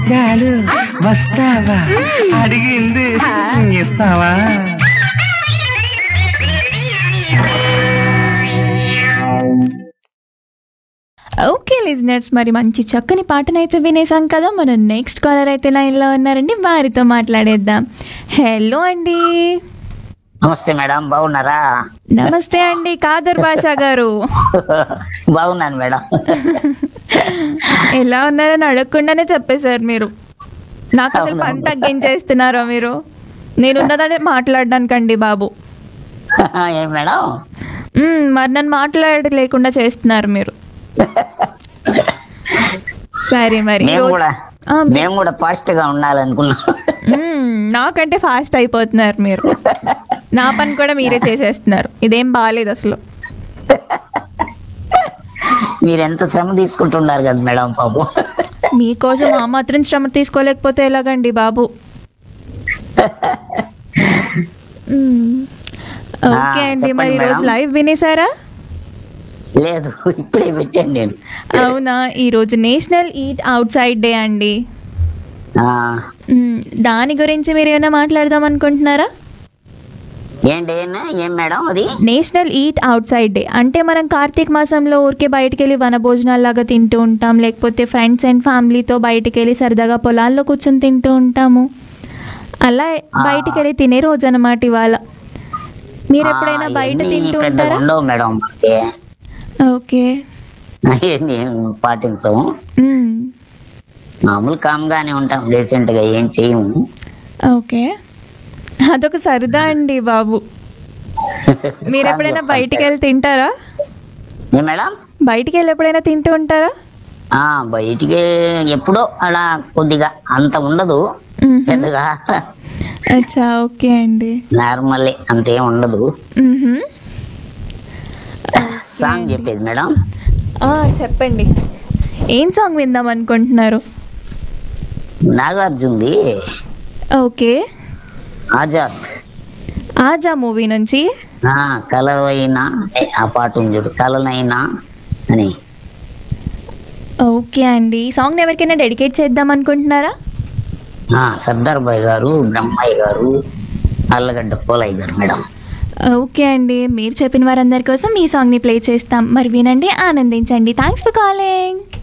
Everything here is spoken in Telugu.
చాలు వస్తావా అడిగింది ఇస్తావా ఓకే లిజనర్స్ మరి మంచి చక్కని పాటనైతే వినేసాం కదా మనం నెక్స్ట్ కాలర్ అయితే లైన్లో ఉన్నారండి వారితో మాట్లాడేద్దాం హలో అండి నమస్తే మేడం బాగున్నారా నమస్తే అండి కాదర్ బాషా గారు బాగున్నాను మేడం ఎలా ఉన్నారని అడగకుండానే చెప్పేశారు మీరు నాకు అసలు పని తగ్గించేస్తున్నారా మీరు నేనున్నదనే మాట్లాడడానికండి బాబు ఏం మేడం మ్మ్, మరి నన్ను మాట్లాడ లేకుండా చేస్తున్నారు మీరు సరే మరి మేము ఈరోజు- కూడా ఆ, మేము కూడా ఫాస్ట్ గా ఉండాలనుకున్నాం మ్మ్, నాకంటే ఫాస్ట్ అయిపోతున్నారు మీరు నా పని కూడా మీరే చేసేస్తున్నారు ఇదేం బాగాలేదు అసలు మీరు ఎంత శ్రమ తీసుకుంటున్నారు కదా మేడం పాపం మీకోసం ఆ మాత్రం శ్రమ తీసుకోలేకపోతే ఎలాగండి బాబు మ్మ్. ఓకే ఆ, అండి చెప్పండి మరి ఈరోజు మేడం. లైవ్ వినేసారా లేదు ఇప్పుడే పెట్టాను నేను అవునా ఈరోజు నేషనల్ ఈట్ అవుట్ సైడ్ డే అండి ఆ, మ్మ్, దాని గురించి మీరు ఏమైనా మాట్లాడదాం అనుకుంటున్నారా ఏంటి ఏం- ఏం మేడం అది నేషనల్ ఈట్ అవుట్ సైడ్ డే అంటే మనం కార్తీక మాసంలో ఊరికే బయటికి వెళ్ళి వన భోజనాల్లాగా తింటూ ఉంటాం లేకపోతే ఫ్రెండ్స్ అండ్ ఫ్యామిలీతో బయటికి వెళ్ళి సరదాగా పొలాల్లో కూర్చొని తింటూ ఉంటాము అలా బయటికి వెళ్ళి తినే రోజు అనమాట ఇవాళ మీరు ఎప్పుడైనా ఆ, బయట ఇవన్నీ తింటూ పెద్దగా ఉంటారా ఉండవు మేడం మనకి. ఓకే అవన్నీ ఏం పాటించము మ్మ్. మామూలు కామ్గానే ఉంటాం డీసెంట్ గా ఏం చేయము ఓకే అదొక సరదా అండి బాబు మీరు ఎప్పుడైనా బయటికి వెళ్ళి తింటారా ఏ మేడం బయటికి వెళ్ళి ఎప్పుడైనా తింటూ ఉంటారా ఆ బయటికి ఎప్పుడో అలా కొద్దిగా అంత ఉండదు మ్మ్. పెద్దగా అచ్చా ఓకే అండి నార్మల్ అంతేం ఉండదు మ్మ్హమ్. సాంగ్ చెప్పేది మేడం ఆ, చెప్పండి ఏం సాంగ్ విందాం అనుకుంటున్నారు నాగార్జున్ది ఓకే ఆజాద్ ఆజా మూవీ నుంచి ఆ కలవైనా ఏ, ఆ పాట ఉంది చూడు కలనైనా అని ఓకే అండి ఈ సాంగ్ ఎవరికైనా డెడికేట్ చేద్దాం అనుకుంటున్నారా ఆ సర్దార్ బాయ్ గారు బ్రహ్మయ్య గారు అల్లగడ్డ పోలయ్య గారు మేడం ఓకే అండి మీరు చెప్పిన వారందరి కోసం ఈ సాంగ్ని ప్లే చేస్తాం మరి వినండి ఆనందించండి థ్యాంక్స్ ఫర్ కాలింగ్